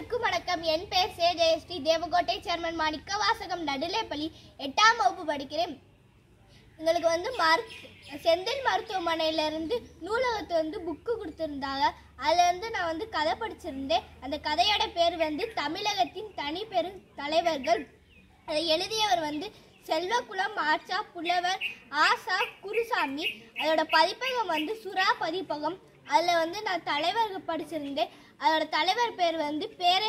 அனைவருக்கும் வணக்கம் என் பெயர் சே ஜெயஸ்ரீ தேவகோட்டை சேர்மன் மாணிக்க வாசகம் நடுநிலைப்பள்ளி எட்டாம் வகுப்பு படிக்கிறேன் எங்களுக்கு வந்து மரு செந்தில் மருத்துவமனையிலேருந்து நூலகத்தை வந்து புக்கு கொடுத்துருந்தாங்க அதுலேருந்து நான் வந்து கதை படிச்சிருந்தேன் அந்த கதையோட பேர் வந்து தமிழகத்தின் தனி பெரும் தலைவர்கள் அதை எழுதியவர் வந்து செல்வகுலம் ஆச்சா புலவர் ஆசா குருசாமி அதோட பதிப்பகம் வந்து சுறா பதிப்பகம் அதில் வந்து நான் தலைவர் படிச்சிருந்தேன் அதோட தலைவர் பேர் வந்து பேரே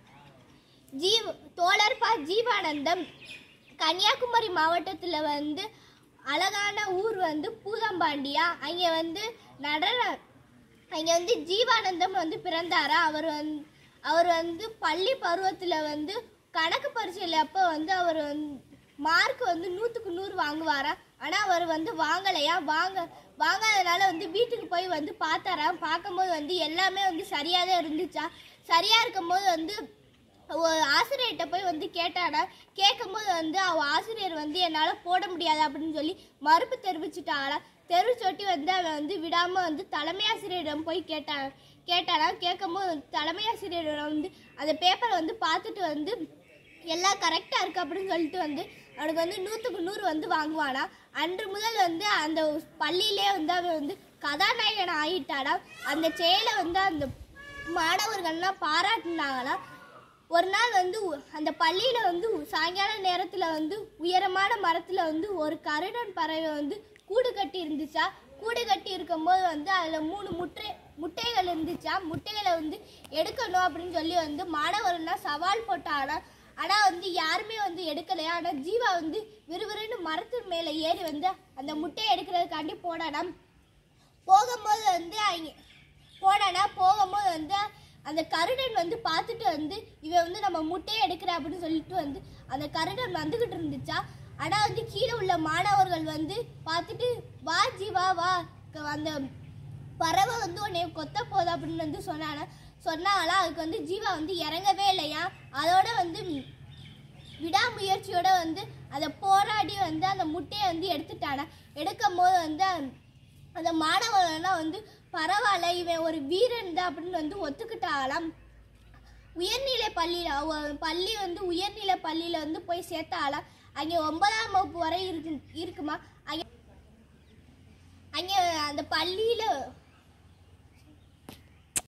ஜீவ் தோழர்பா ஜீவானந்தம் கன்னியாகுமரி மாவட்டத்தில் வந்து அழகான ஊர் வந்து பூதம்பாண்டியா அங்கே வந்து நடன அங்கே வந்து ஜீவானந்தம் வந்து பிறந்தாரா அவர் வந்து அவர் வந்து பள்ளி பருவத்தில் வந்து கணக்கு பரீட்சையில் அப்போ வந்து அவர் வந்து மார்க் வந்து நூற்றுக்கு நூறு வாங்குவாரா ஆனால் அவர் வந்து வாங்கலையா வாங்க வாங்காதனால வந்து வீட்டுக்கு போய் வந்து பார்த்தாராம் பார்க்கும்போது வந்து எல்லாமே வந்து சரியாக தான் இருந்துச்சா சரியாக இருக்கும்போது வந்து ஒரு ஆசிரியர்கிட்ட போய் வந்து கேட்டானா கேட்கும்போது வந்து அவ ஆசிரியர் வந்து என்னால் போட முடியாது அப்படின்னு சொல்லி மறுப்பு தெரிவிச்சுட்டாளா தெரிவிச்சொட்டி வந்து அவன் வந்து விடாமல் வந்து தலைமை ஆசிரியரிடம் போய் கேட்டான் கேட்டானா கேட்கும்போது வந்து தலைமை ஆசிரியர் வந்து அந்த பேப்பரை வந்து பார்த்துட்டு வந்து எல்லாம் கரெக்டாக இருக்கு அப்படின்னு சொல்லிட்டு வந்து அவனுக்கு வந்து நூற்றுக்கு நூறு வந்து வாங்குவானா அன்று முதல் வந்து அந்த பள்ளியிலே வந்து அவன் வந்து கதாநாயகன் ஆகிட்டானா அந்த செயலை வந்து அந்த மாணவர்கள்லாம் பாராட்டினாங்களாம் ஒரு நாள் வந்து உ- அந்த பள்ளியில் வந்து உ- சாயங்கால நேரத்தில் வந்து உயரமான மரத்தில் வந்து ஒரு கருடன் பறவை வந்து கூடு கட்டி இருந்துச்சா கூடு கட்டி இருக்கும்போது வந்து அதில் மூணு முட்டை முட்டைகள் இருந்துச்சா முட்டைகளை வந்து எடுக்கணும் அப்படின்னு சொல்லி வந்து மாணவர்கள்லாம் சவால் போட்டானா ஆனால் வந்து யாருமே வந்து எடுக்கலையா ஆனால் ஜீவா வந்து விறுவிறுன்னு மரத்து மேலே ஏறி வந்து அந்த முட்டையை எடுக்கிறதுக்காண்டி போனானா போகும்போது வந்து அவங்க போனானா போகும்போது வந்து அந்த கருடன் வந்து பார்த்துட்டு வந்து இவன் வந்து நம்ம முட்டையை எடுக்கிற அப்படின்னு சொல்லிட்டு வந்து அந்த கருடன் வந்துக்கிட்டு இருந்துச்சா ஆனால் வந்து கீழே உள்ள மாணவர்கள் வந்து பார்த்துட்டு வா ஜீவா வா க- அந்த பறவை வந்து உன்னை கொத்த போகுது அப்படின்னு வந்து சொன்னானா சொன்னாங்களா அதுக்கு வந்து ஜீவா வந்து இறங்கவே இல்லையா அதோட வந்து விடாமுயற்சியோட வந்து அதை போராடி வந்து அந்த முட்டையை வந்து எடுத்துட்டானா எடுக்கும் போது வந்து அந்த மாணவர்கள்லாம் வந்து பரவாயில்ல இவன் ஒரு வீரன் தான் அப்படின்னு வந்து ஒத்துக்கிட்டாலாம் உயர்நிலை பள்ளியில் அவ பள்ளி வந்து உயர்நிலை பள்ளியில் வந்து போய் சேர்த்தாலாம் அங்கே ஒன்பதாம் வகுப்பு வரை இருக்கு இருக்குமா அங்கே அங்கே அந்த பள்ளியில்